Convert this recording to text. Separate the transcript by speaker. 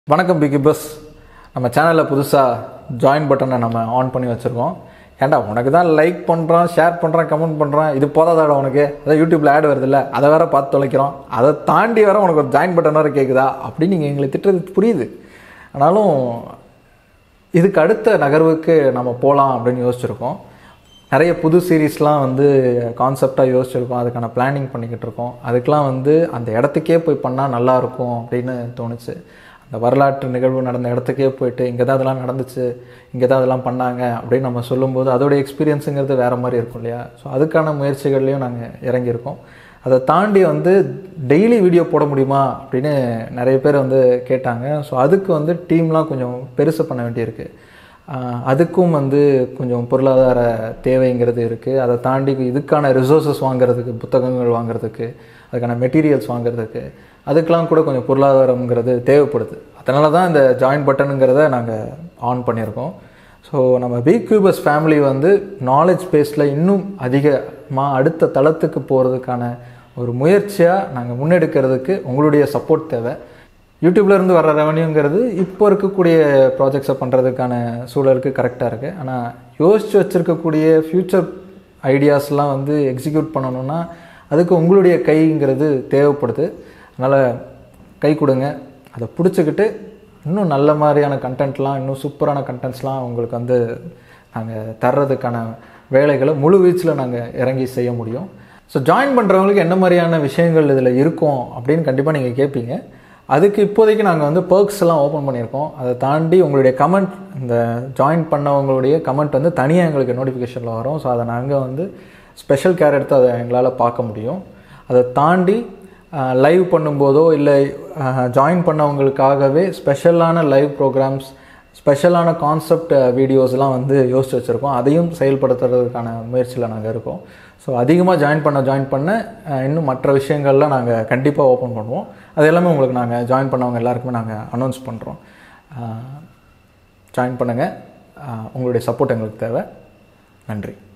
Speaker 1: வணக்கம் பிகி பஸ் நம்ம சேனலில் புதுசாக ஜாயின் பட்டனை நம்ம ஆன் பண்ணி வச்சுருக்கோம் ஏன்டா உனக்கு தான் லைக் பண்ணுறான் ஷேர் பண்ணுறான் கமெண்ட் பண்ணுறான் இது போதாதாடா உனக்கு அதான் யூடியூப்பில் ஆட் வருதுல்ல அதை வேற பார்த்து தொலைக்கிறோம் அதை தாண்டி வேற உனக்கு ஒரு ஜாயின் பட்டன் வேறு கேட்குதா அப்படின்னு நீங்கள் எங்களை திட்டுறது புரியுது ஆனாலும் இதுக்கு அடுத்த நகர்வுக்கு நம்ம போகலாம் அப்படின்னு யோசிச்சிருக்கோம் நிறைய புது சீரீஸ்லாம் வந்து கான்செப்டாக யோசிச்சிருக்கோம் அதுக்கான பிளானிங் பண்ணிக்கிட்டு இருக்கோம் அதுக்கெலாம் வந்து அந்த இடத்துக்கே போய் பண்ணால் நல்லாயிருக்கும் அப்படின்னு தோணுச்சு அந்த வரலாற்று நிகழ்வு நடந்த இடத்துக்கே போயிட்டு இங்கே தான் அதெல்லாம் நடந்துச்சு இங்கே தான் அதெல்லாம் பண்ணாங்க அப்படின்னு நம்ம சொல்லும்போது அதோட எக்ஸ்பீரியன்ஸுங்கிறது வேறு மாதிரி இருக்கும் இல்லையா ஸோ அதுக்கான முயற்சிகள்லையும் நாங்கள் இறங்கியிருக்கோம் அதை தாண்டி வந்து டெய்லி வீடியோ போட முடியுமா அப்படின்னு நிறைய பேர் வந்து கேட்டாங்க ஸோ அதுக்கு வந்து டீம்லாம் கொஞ்சம் பெருசு பண்ண வேண்டியிருக்கு ஆஹ் அதுக்கும் வந்து கொஞ்சம் பொருளாதார தேவைங்கிறது இருக்குது அதை தாண்டி இதுக்கான ரிசோர்ஸஸ் வாங்குறதுக்கு புத்தகங்கள் வாங்குறதுக்கு அதுக்கான மெட்டீரியல்ஸ் வாங்குறதுக்கு அதுக்கெலாம் கூட கொஞ்சம் பொருளாதாரங்கிறது தேவைப்படுது அதனால தான் இந்த ஜாயின் பட்டனுங்கிறத நாங்கள் ஆன் பண்ணியிருக்கோம் ஸோ நம்ம பி கியூபஸ் ஃபேமிலி வந்து நாலேஜ் பேஸில் இன்னும் அதிகமாக அடுத்த தளத்துக்கு போகிறதுக்கான ஒரு முயற்சியாக நாங்கள் முன்னெடுக்கிறதுக்கு உங்களுடைய சப்போர்ட் தேவை யூடியூப்ல இருந்து வர ரெவன்யூங்கிறது இப்போ இருக்கக்கூடிய ப்ராஜெக்ட்ஸை பண்ணுறதுக்கான சூழலுக்கு கரெக்டாக இருக்குது ஆனால் யோசித்து வச்சுருக்கக்கூடிய ஃப்யூச்சர் ஐடியாஸ்லாம் வந்து எக்ஸிக்யூட் பண்ணணும்னா அதுக்கு உங்களுடைய கைங்கிறது தேவைப்படுது அதனால் கை கொடுங்க அதை பிடிச்சிக்கிட்டு இன்னும் நல்ல மாதிரியான கண்டென்ட்லாம் இன்னும் சூப்பரான கண்டென்ட்ஸ்லாம் உங்களுக்கு வந்து நாங்கள் தர்றதுக்கான வேலைகளை முழு வீச்சில் நாங்கள் இறங்கி செய்ய முடியும் ஸோ ஜாயின் பண்ணுறவங்களுக்கு என்ன மாதிரியான விஷயங்கள் இதில் இருக்கும் அப்படின்னு கண்டிப்பாக நீங்கள் கேட்பீங்க அதுக்கு இப்போதைக்கு நாங்கள் வந்து perks எல்லாம் ஓப்பன் பண்ணியிருக்கோம் அதை தாண்டி உங்களுடைய கமெண்ட் இந்த ஜாயின் பண்ணவங்களுடைய கமெண்ட் வந்து தனியாக எங்களுக்கு நோட்டிஃபிகேஷனில் வரும் ஸோ அதை நாங்கள் வந்து ஸ்பெஷல் கேர் எடுத்து அதை எங்களால் பார்க்க முடியும் அதை தாண்டி லைவ் பண்ணும்போதோ இல்லை ஜாயின் பண்ணவங்களுக்காகவே ஸ்பெஷலான லைவ் ப்ரோக்ராம்ஸ் ஸ்பெஷலான கான்செப்ட் வீடியோஸ்லாம் வந்து யோசிச்சு வச்சுருக்கோம் அதையும் செயல்படுத்துறதுக்கான முயற்சியில் நாங்கள் இருக்கோம் ஸோ அதிகமாக ஜாயின் பண்ண ஜாயின் பண்ண அஹ், இன்னும் மற்ற விஷயங்கள்லாம் நாங்கள் கண்டிப்பாக ஓப்பன் பண்ணுவோம் அது எல்லாமே உங்களுக்கு நாங்கள் ஜாயின் பண்ணவங்க எல்லாருக்குமே நாங்கள் அனௌன்ஸ் பண்ணுறோம் ஜாயின் பண்ணுங்கள் உங்களுடைய சப்போர்ட் எங்களுக்கு தேவை நன்றி